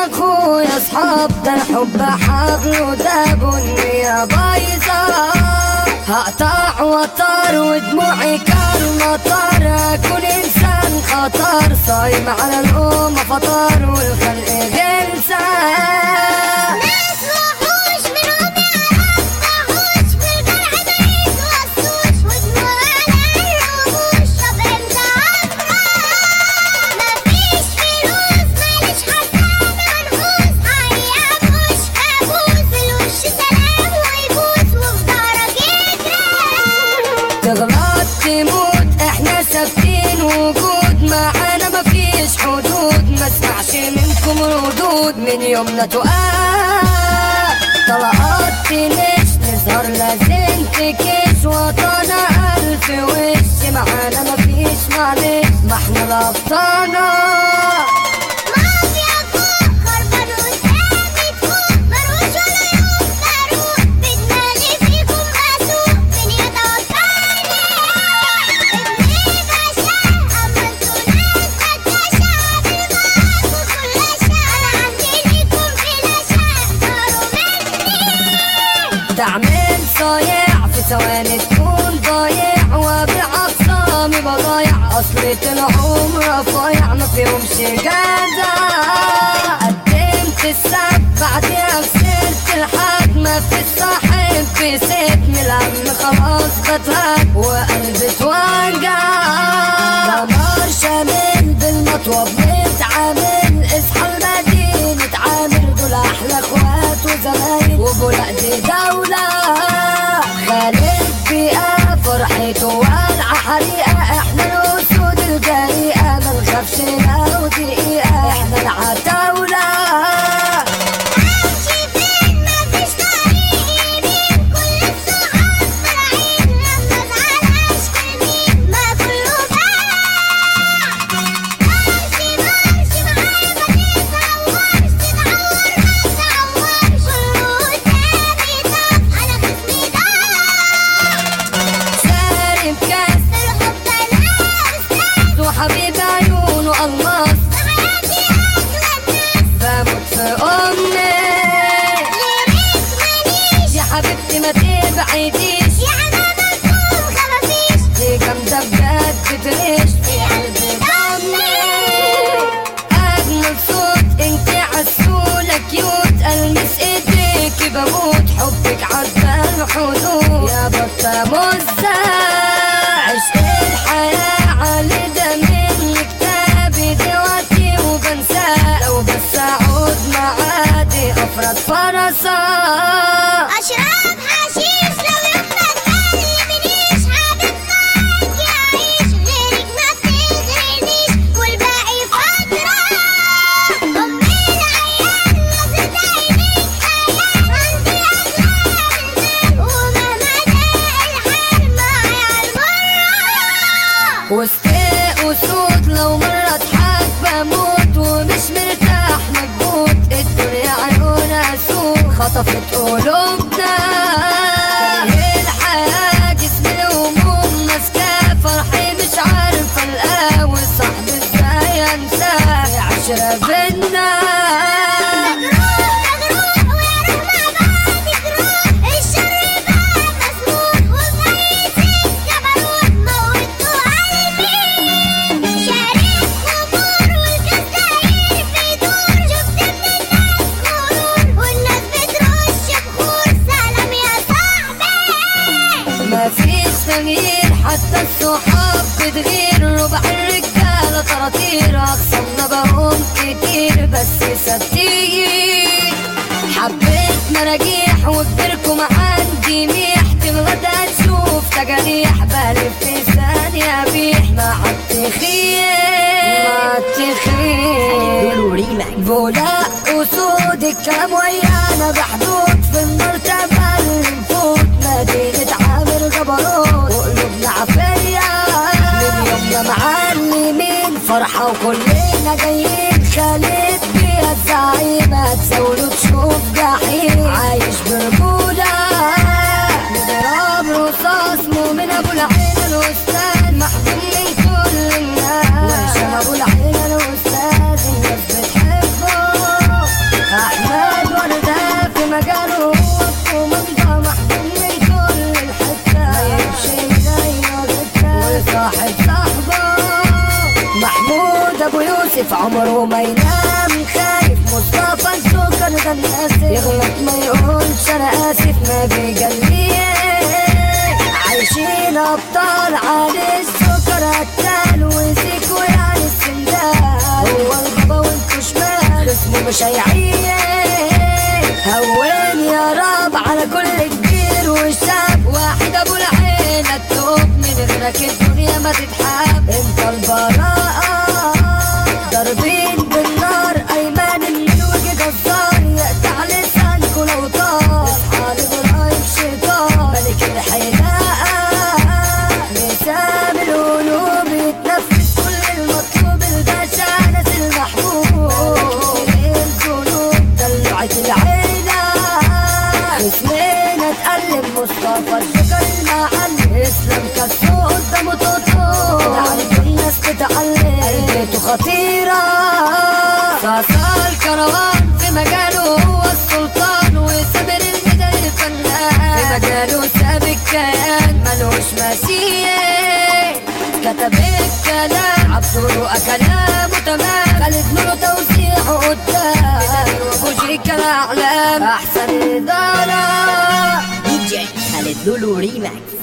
اخويا اصحاب ده الحب حبل وده بنية بايظة هقطع وطار ودموعي كالمطر اكون انسان خطر صايم على الامة فطار والخلق غلسة ناس وحوش منهم يعرف وحوش في الجرح ما يتوصوش ودموع على الرموش طب انت عمرك مفيش فلوس ماليش حساب منحوس هيعبوش كابوس الوش سلام ويبوس وفي ظهرك يجري تغلط تموت احنا ثابتين وجود معانا مفيش حدود ما اسمعش منكم ردود من يومنا تقال طلقات تنش نظهر لازم تكش وطنا الف وش معانا مفيش معلش ما احنا الابطانا مافيا فوق خربان قدامي تفوق مروش ولا يوم بروق بدماغي فيكم اسوق من يتوقعني ابني باشا اما انتوا ناس فتاشة بالمعاكوا كل اشياء انا عندي ليكم فلاشة اختاروا مني تعمل صايع في ثواني تكون ضايع وابيع اقسامي بضايع اصلي طلعوا رفايع ما فيهمش جدع قدمت السب بعدها خسرت الحق ما في الصاحب في سجن الهم خلاص بتهك وقلبي اتوجع دمار شامل بالمطوب نتعامل اصحى المدينة نتعامل دول احلى اخوات وزمايل وبولا دي دولة خالد بيئة فرحته والعة حريقة احنا الاسود الجريئة ما نخافش لو دقيقة احنا العتاولة امشي فين مفيش طريق يمين كل الصحاب فرعين لما ازعل اشكي مين ما كله باع ماشي ماشي معايا ما تتعورش تتعور ما تتعورش كله قدامي طب انا خصمي ضاع سارم كاس الحب انا استاذ وحبيب عيونه الماس حياتي احلى الناس بموت في امي ليريك ماليش يا حبيبتي ما تبعديش يا عمامكم خفافيش دي جامدة بجد تريش في قلبي دمي أجمل صوت انت عسولة كيوت ألمس ايديكي بموت حبك عدى الحدود يا بطة مزة عشق الحياة علي ده من كتابي دلوقتي وبنساه لو بس أعود معادي أفرد فرسة اشرب حشيش لو يوم ما تكلمنيش حابب معاك يعيش غيرك ما بتغرنيش والباقي فترة امي العيال نظرة عينيك خيال عندي اغلى من ومهما ضاق الحال معايا المرة وسط اسود لو مرة اضحك بموت ومش مرتاح مكبوت الدنيا عيونها سود خطفت قلوبنا كاره الحياة جسم الهموم ماسكاه فرحي مش عارفة القاه وصاحبي ازاي انساه عشرة بينا مجروح مجروح ويا روح مع بعض تروح الشر بقى مسموح وفي أي سكة بروح موتوا قلبي شارب خمور والكاس داير في دور شفت من الناس غرور والناس بترش بخور سلام يا صاحبي مفيش تغيير حتى الصحاب بتغير ربع الرجالة طراطير أخصمنا بقوم كتير بس ستير حبيت مراجيح وكبركم عندي ميح تبغى تشوف تجاريح بلف في ثانية بيح مع التخيل مع التخيل بولا أسود الكلام ويانا بحدود في المرتبة اللي نفوت مدينة عامر جبروت وقلوبنا عافية من يومنا معلمين فرحة وكلنا جايين خالد بيها الزعيم هتزاولوا تشوف جحيم عايش برجولة نضرب رصاص مؤمن ابو العين الاستاذ محبوب من كل الناس وهشام ابو العين الاستاذ الناس بتحبه شايف عمره ما ينام خايف مصطفى السكر ده الناس يغلط ما يقولش انا اسف ما بيجليه عايشين ابطال على السكر قتال وزيكو يعني السندال هو البابا وانتو شمال اسمه مش هيعيش هون يا رب على كل كبير وشاب واحد ابو العين التوب من غيرك الدنيا ما تتحب انت البراءة ضاربين بالنار ايمان الملوك جزار يقطع لسانكو لو طار اصحى لابراهيم شيطان ملك الحلاقة نسام القلوب يتنفس كل المطلوب الباشا ناس المحبوب القلوب دلعت العيلة اسمنا اتقلب مصطفى الشكر المعلم اسلام كسو قدامه تطور عارف الناس تتعلم قلبته خطيرة صاصا الكروان في مجاله هو السلطان وسامر الميدان الفنان في مجاله ساب الكيان ملوش مثيل كتب الكلام عبدو كلامه تمام خالد نور توزيعه قدام بدر وبوشيكا الاعلام احسن اداره دي جي خالد لولو ريماكس